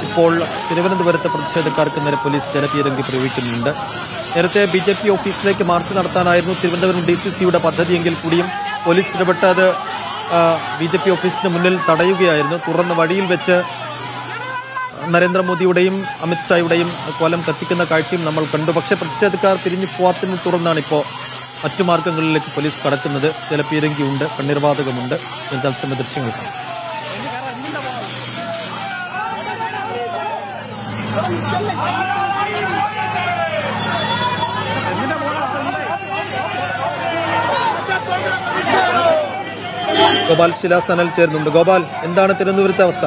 ഇപ്പോൾ തിരുവനന്തപുരത്തെ പ്രതിഷേധക്കാർക്ക് നേരെ പോലീസ് ജലപീരങ്കി പ്രയോഗിക്കുന്നുണ്ട് നേരത്തെ ബി ജെ പി ഓഫീസിലേക്ക് മാർച്ച് നടത്താനായിരുന്നു തിരുവനന്തപുരം ഡി സി സിയുടെ പദ്ധതിയെങ്കിൽ കൂടിയും പോലീസ് ഇടപെട്ട് അത് ബി ജെ പി ഓഫീസിന് മുന്നിൽ തടയുകയായിരുന്നു തുറന്ന വഴിയിൽ വെച്ച് നരേന്ദ്രമോദിയുടെയും അമിത്ഷായുടെയും കോലം കത്തിക്കുന്ന കാഴ്ചയും നമ്മൾ കണ്ടു പക്ഷേ പ്രതിഷേധക്കാർ പിരിഞ്ഞു പോവാത്തതിനെ തുടർന്നാണ് ഇപ്പോൾ മറ്റു മാർഗങ്ങളിലേക്ക് പോലീസ് കടക്കുന്നത് ജലപീരങ്കിയുണ്ട് കണ്ണീർവാതകമുണ്ട് തത്സമയ ദൃശ്യങ്ങൾ കാണാം ഗോപാൽ ശിലാസനൽ ചേരുന്നുണ്ട് ഗോപാൽ എന്താണ് തിരുവനന്തപുരത്തെ അവസ്ഥ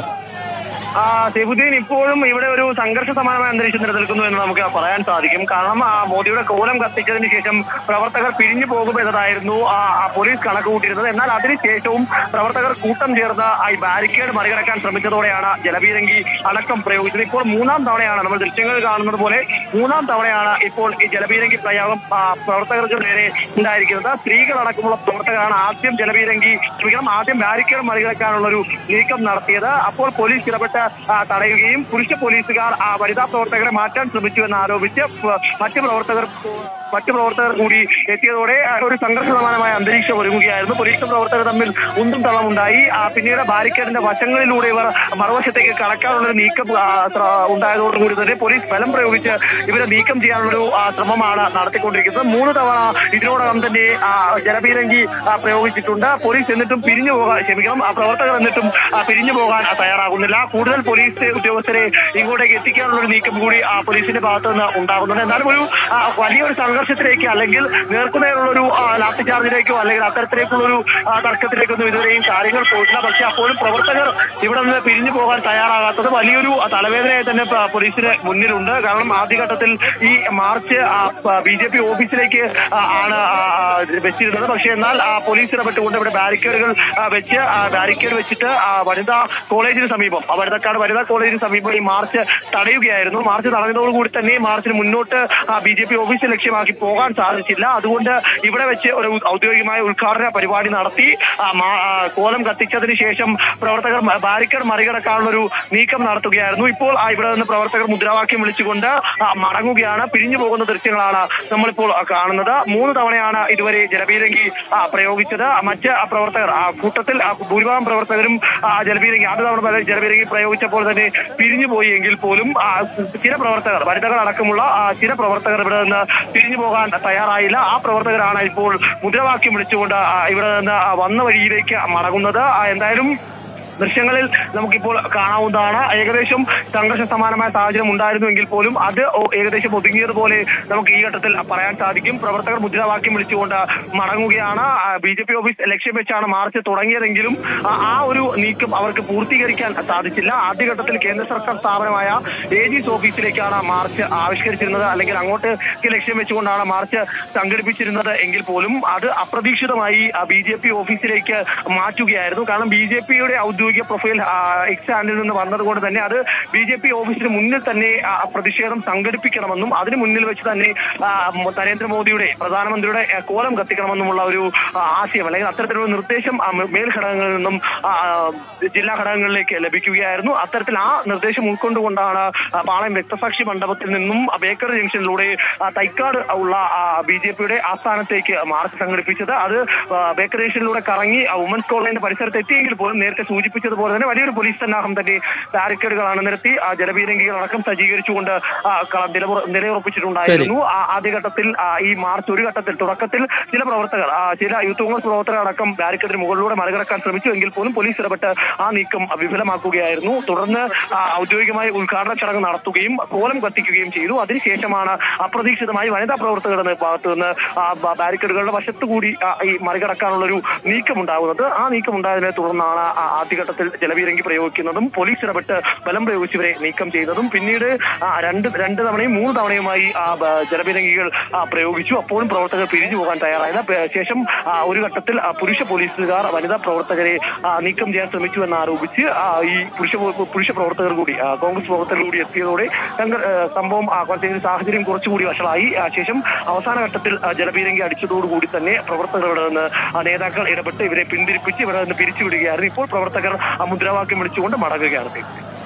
ആ, സൈഫുദ്ദീൻ ഇപ്പോഴും ഇവിടെ ഒരു സംഘർഷ സമാനമായ അന്തരീക്ഷം നിലനിൽക്കുന്നു എന്ന് നമുക്ക് പറയാൻ സാധിക്കും കാരണം ആ, മോദിയുടെ കോലം കത്തിച്ചതിന് ശേഷം പ്രവർത്തകർ പിരിഞ്ഞു പോകും എന്നതായിരുന്നു ആ, ആ പോലീസ് കണക്ക് കൂട്ടിയിരുന്നത് എന്നാൽ അതിനുശേഷവും പ്രവർത്തകർ കൂട്ടം ചേർന്ന് ആ ഈ ബാരിക്കേഡ് മറികടക്കാൻ ശ്രമിച്ചതോടെയാണ് ജലപീരങ്കി അടക്കം പ്രയോഗിച്ചത് ഇപ്പോൾ മൂന്നാം തവണയാണ് നമ്മൾ ദൃശ്യങ്ങൾ കാണുന്നത് പോലെ മൂന്നാം തവണയാണ് ഇപ്പോൾ ഈ ജലപീരങ്കി പ്രയോഗം ആ, പ്രവർത്തകർക്ക് നേരെ ഉണ്ടായിരിക്കുന്നത് സ്ത്രീകളടക്കമുള്ള പ്രവർത്തകരാണ് ആദ്യം ജലപീരങ്കി ക്ഷമിക്കണം ആദ്യം ബാരിക്കേഡ് മറികടക്കാനുള്ള ഒരു നീക്കം നടത്തിയത് അപ്പോൾ പോലീസ് ഇടപെട്ട് ആ, തടയുകയും പുരുഷ പോലീസുകാർ ആ വനിതാ പ്രവർത്തകരെ മാറ്റാൻ ശ്രമിച്ചു എന്ന് ആരോപിച്ച് പ- മറ്റ് പ്രവർത്തകർ മറ്റു പ്രവർത്തകർ കൂടി എത്തിയതോടെ ആ, ഒരു സംഘർഷസമാനമായ അന്തരീക്ഷം ഒരുങ്ങുകയായിരുന്നു പോലീസ് പ്രവർത്തകർ തമ്മിൽ ഉന്തും തള്ളമുണ്ടായി ആ, പിന്നീട് ബാരിക്കേഡിന്റെ വശങ്ങളിലൂടെ ഇവർ മറുവശത്തേക്ക് കടക്കാനുള്ള ഒരു നീക്കം ആ, ശ്ര- ഉണ്ടായതോടുകൂടി തന്നെ പോലീസ് ബലം പ്രയോഗിച്ച് ഇവരെ നീക്കം ചെയ്യാനുള്ളൊരു ആ, ശ്രമമാണ് നടത്തിക്കൊണ്ടിരിക്കുന്നത് മൂന്ന് തവണ ഇതിനോടകം തന്നെ ആ, ജലപീരങ്കി ആ, പ്രയോഗിച്ചിട്ടുണ്ട് പോലീസ് എന്നിട്ടും പിരിഞ്ഞു പോകാൻ ക്ഷമിക്കണം ആ പ്രവർത്തകർ എന്നിട്ടും ആ, പിരിഞ്ഞു പോകാൻ ആ, തയ്യാറാകുന്നില്ല കൂടുതൽ പോലീസ് ഉദ്യോഗസ്ഥരെ ഇങ്ങോട്ടേക്ക് എത്തിക്കാനുള്ള ഒരു നീക്കം കൂടി ആ, പോലീസിന്റെ ഭാഗത്ത് നിന്ന് ഉണ്ടാകുന്നുണ്ട് എന്നാലും ഒരു ആ, വലിയൊരു സംഘർഷത്തിലേക്ക് അല്ലെങ്കിൽ നേർക്കുനേരുള്ള ഒരു ലാത്തി ചാർജിലേക്കോ അല്ലെങ്കിൽ അത്തരത്തിലേക്കുള്ള ഒരു തർക്കത്തിലേക്കൊന്നും ഇതുവരെയും കാര്യങ്ങൾ പോയിട്ടില്ല പക്ഷെ അപ്പോഴും പ്രവർത്തകർ ഇവിടെ നിന്ന് പിരിഞ്ഞു പോകാൻ തയ്യാറാകാത്തത് വലിയൊരു ആ, തലവേദനയായി തന്നെ പ- പോലീസിന് മുന്നിലുണ്ട് കാരണം ആദ്യഘട്ടത്തിൽ ഈ മാർച്ച് ബി ജെ പി ഓഫീസിലേക്ക് ആ, ആണ് ആ, ആ, വെച്ചിരുന്നത് പക്ഷേ എന്നാൽ ആ, പോലീസ് ഇടപെട്ടുകൊണ്ട് ഇവിടെ ബാരിക്കേഡുകൾ ആ, വെച്ച് ആ, ബാരിക്കേഡ് വെച്ചിട്ട് ആ, വനിതാ കോളേജിന് സമീപം ആ, വനിതക്കാട് വനിതാ കോളേജിന് സമീപം ഈ മാർച്ച് തടയുകയായിരുന്നു മാർച്ച് തടഞ്ഞതോടുകൂടി തന്നെ ഈ മാർച്ചിന് മുന്നോട്ട് ബി ജെ പി ഓഫീസ് ലക്ഷ്യമാക്കി പോകാൻ സാധിച്ചില്ല അതുകൊണ്ട് ഇവിടെ വെച്ച് ഒരു ഔദ്യോഗികമായ ഉദ്ഘാടന പരിപാടി നടത്തി ആ, മാ- ആ, കോലം കത്തിച്ചതിന് ശേഷം പ്രവർത്തകർ മ- ബാരിക്കേഡ് മറികടക്കാനുള്ള ഒരു നീക്കം നടത്തുകയായിരുന്നു ഇപ്പോൾ ആ, ഇവിടെ നിന്ന് പ്രവർത്തകർ മുദ്രാവാക്യം വിളിച്ചുകൊണ്ട് ആ, മടങ്ങുകയാണ് പിരിഞ്ഞു പോകുന്ന ദൃശ്യങ്ങളാണ് നമ്മളിപ്പോൾ ആ, കാണുന്നത് മൂന്ന് തവണയാണ് ഇതുവരെ ജലപീരങ്കി ആ, പ്രയോഗിച്ചത് ആ, മറ്റ് ആ, പ്രവർത്തകർ ആ കൂട്ടത്തിൽ ആ, ഭൂരിഭാഗം പ്രവർത്തകരും ആ, ജലപീരങ്കി ആദ്യ തവണ പല ജലപീരങ്കി പ്രയോഗിച്ചപ്പോൾ തന്നെ പിരിഞ്ഞു പോയി എങ്കിൽ പോലും ആ, ചില പ്രവർത്തകർ വനിതകൾ അടക്കമുള്ള ആ, ചില പ്രവർത്തകർ ഇവിടെ നിന്ന് പിരിഞ്ഞു പോകാൻ തയ്യാറായില്ല ആ പ്രവർത്തകരാണ് ഇപ്പോൾ മുദ്രാവാക്യം വിളിച്ചുകൊണ്ട് ആ, ഇവിടെ നിന്ന് ആ, വന്ന വഴിയിലേക്ക് മടങ്ങുന്നത് ആ, എന്തായാലും ദൃശ്യങ്ങളിൽ നമുക്കിപ്പോൾ കാണാവുന്നതാണ് ഏകദേശം സംഘർഷ സമാനമായ സാഹചര്യം ഉണ്ടായിരുന്നുവെങ്കിൽ പോലും അത് ഒ- ഏകദേശം ഒതുങ്ങിയതുപോലെ നമുക്ക് ഈ ഘട്ടത്തിൽ പറയാൻ സാധിക്കും പ്രവർത്തകർ മുദ്രാവാക്യം വിളിച്ചുകൊണ്ട് മടങ്ങുകയാണ് ബി ജെ പി ഓഫീസ് ലക്ഷ്യം വെച്ചാണ് മാർച്ച് തുടങ്ങിയതെങ്കിലും ആ- ആ ഒരു നീക്കം അവർക്ക് പൂർത്തീകരിക്കാൻ സാധിച്ചില്ല ആദ്യഘട്ടത്തിൽ കേന്ദ്ര സർക്കാർ സ്ഥാപനമായ എ ജിസ് ഓഫീസിലേക്കാണ് മാർച്ച് ആവിഷ്കരിച്ചിരുന്നത് അല്ലെങ്കിൽ അങ്ങോട്ട് ലക്ഷ്യം വെച്ചുകൊണ്ടാണ് മാർച്ച് സംഘടിപ്പിച്ചിരുന്നത് എങ്കിൽ പോലും അത് അപ്രതീക്ഷിതമായി ബി ജെ പി ഓഫീസിലേക്ക് മാറ്റുകയായിരുന്നു കാരണം ബി ജെ പിയുടെ ഔദ്യോഗിക പ്രൊഫൈൽ ആ, എക്സ് ഹാൻഡിൽ നിന്ന് വന്നതുകൊണ്ട് തന്നെ അത് ബി ജെ പി ഓഫീസിന് മുന്നിൽ തന്നെ ആ, പ്രതിഷേധം സംഘടിപ്പിക്കണമെന്നും അതിന് മുന്നിൽ വെച്ച് തന്നെ ആ, മ- നരേന്ദ്രമോദിയുടെ പ്രധാനമന്ത്രിയുടെ ആ, കോലം കത്തിക്കണമെന്നുമുള്ള ഒരു ആ, ആശയം അല്ലെങ്കിൽ അത്തരത്തിലുള്ള നിർദ്ദേശം ആ, മേ- മേൽഘടകങ്ങളിൽ നിന്നും ആ, ജില്ലാ ഘടകങ്ങളിലേക്ക് ലഭിക്കുകയായിരുന്നു അത്തരത്തിൽ ആ നിർദ്ദേശം ഉൾക്കൊണ്ടുകൊണ്ടാണ് ആ, പാളയം രക്തസാക്ഷി മണ്ഡപത്തിൽ നിന്നും ആ, ബേക്കറി ജംഗ്ഷനിലൂടെ ആ, തൈക്കാട് ഉള്ള ബി ജെ പിയുടെ ആസ്ഥാനത്തേക്ക് മാർച്ച് സംഘടിപ്പിച്ചത് അത് ആ, ബേക്കറി ജംഗ്ഷനിലൂടെ കറങ്ങി ആ, വുമൻസ് കോളേജിന്റെ പരിസരത്ത് എത്തിയെങ്കിൽ പോലും നേരത്തെ സൂചിപ്പിച്ചതുപോലെ തന്നെ വലിയൊരു പോലീസ് സന്നാഹം തന്നെ ബാരിക്കേഡുകളാണ് നിരത്തി ആ, ജലപീരങ്കികളടക്കം സജ്ജീകരിച്ചുകൊണ്ട് ആ, കള- നിലവുറ- നിലയുറപ്പിച്ചിട്ടുണ്ടായിരുന്നു ആ, ആദ്യഘട്ടത്തിൽ ആ, ഈ മാർച്ച് ഒരു ഘട്ടത്തിൽ തുടക്കത്തിൽ ചില പ്രവർത്തകർ ആ, ചില യൂത്ത് കോൺഗ്രസ് പ്രവർത്തകർ അടക്കം ബാരിക്കേഡിന് മുകളിലൂടെ മറികടക്കാൻ ശ്രമിച്ചു എങ്കിൽ പോലും പോലീസ് ഇടപെട്ട് ആ നീക്കം വിഫലമാക്കുകയായിരുന്നു തുടർന്ന് ആ, ഔദ്യോഗികമായി ഉദ്ഘാടന ചടങ്ങ് നടത്തുകയും കോലം കത്തിക്കുകയും ചെയ്തു അതിനുശേഷമാണ് അപ്രതീക്ഷിതമായി വനിതാ പ്രവർത്തകരുടെ ഭാഗത്ത് നിന്ന് ആ, ബ- ബാരിക്കേഡുകളുടെ വശത്തുകൂടി ആ, ഈ മറികടക്കാനുള്ള ഒരു നീക്കം ഉണ്ടാകുന്നത് ആ നീക്കം ഉണ്ടായതിനെ തുടർന്നാണ് ആ ആദ്യഘട്ടത്തിൽ ജലപീരങ്കി പ്രയോഗിക്കുന്നതും പോലീസ് ഇടപെട്ട് ബലം പ്രയോഗിച്ചവരെ നീക്കം ചെയ്തതും പിന്നീട് ആ, രണ്ട് രണ്ട് തവണയും മൂന്ന് തവണയുമായി ആ ബ- ജലപീരങ്കികൾ ആ, പ്രയോഗിച്ചു അപ്പോഴും പ്രവർത്തകർ പിരിഞ്ഞു പോകാൻ തയ്യാറായില്ല പ- ശേഷം ആ, ഒരു ഘട്ടത്തിൽ ആ, പുരുഷ പോലീസുകാർ വനിതാ പ്രവർത്തകരെ ആ, നീക്കം ചെയ്യാൻ ശ്രമിച്ചു എന്നാരോപിച്ച് ആ, ഈ പുരുഷ പോ- പുരുഷ പ്രവർത്തകർ കൂടി ആ, കോൺഗ്രസ് പ്രവർത്തകർ കൂടി എത്തിയതോടെ സംഘ- ആ, സംഭവം ആ, കുറച്ച് സാഹചര്യം കുറച്ചുകൂടി വഷളായി ആ, ശേഷം അവസാന ഘട്ടത്തിൽ ആ, ജലപീരങ്കി അടിച്ചതോടുകൂടി തന്നെ പ്രവർത്തകർ ഇവിടെ നിന്ന് ആ, നേതാക്കൾ ഇടപെട്ട് ഇവരെ പിന്തിരിപ്പിച്ച് ഇവിടെ നിന്ന് പിരിച്ചുവിടുകയായിരുന്നു ഇപ്പോൾ പ്രവർത്തകർ ആ മുദ്രാവാക്യം വിളിച്ചുകൊണ്ട് മടങ്ങുകയാണ്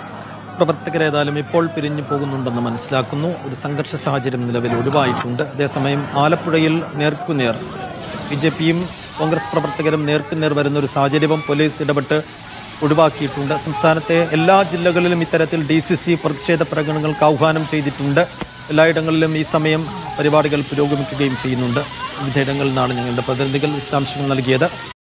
പ്രവർത്തകരേതായാലും ഇപ്പോൾ പിരിഞ്ഞു പോകുന്നുണ്ടെന്ന് മനസ്സിലാക്കുന്നു ഒരു സംഘർഷ സാഹചര്യം നിലവിൽ ഒഴിവായിട്ടുണ്ട് അതേസമയം ആലപ്പുഴയിൽ നേർക്കുനേർ ബി ജെ പിയും കോൺഗ്രസ് പ്രവർത്തകരും നേർക്കുനേർ വരുന്ന ഒരു സാഹചര്യവും പോലീസ് ഇടപെട്ട് ഒഴിവാക്കിയിട്ടുണ്ട് സംസ്ഥാനത്തെ എല്ലാ ജില്ലകളിലും ഇത്തരത്തിൽ ഡി സി സി പ്രതിഷേധ പ്രകടനങ്ങൾക്ക് ആഹ്വാനം ചെയ്തിട്ടുണ്ട് എല്ലായിടങ്ങളിലും ഈ സമയം പരിപാടികൾ പുരോഗമിക്കുകയും ചെയ്യുന്നുണ്ട് വിവിധയിടങ്ങളിൽ നിന്നാണ് ഞങ്ങളുടെ പ്രതിനിധികൾ വിശദാംശങ്ങൾ നൽകിയത്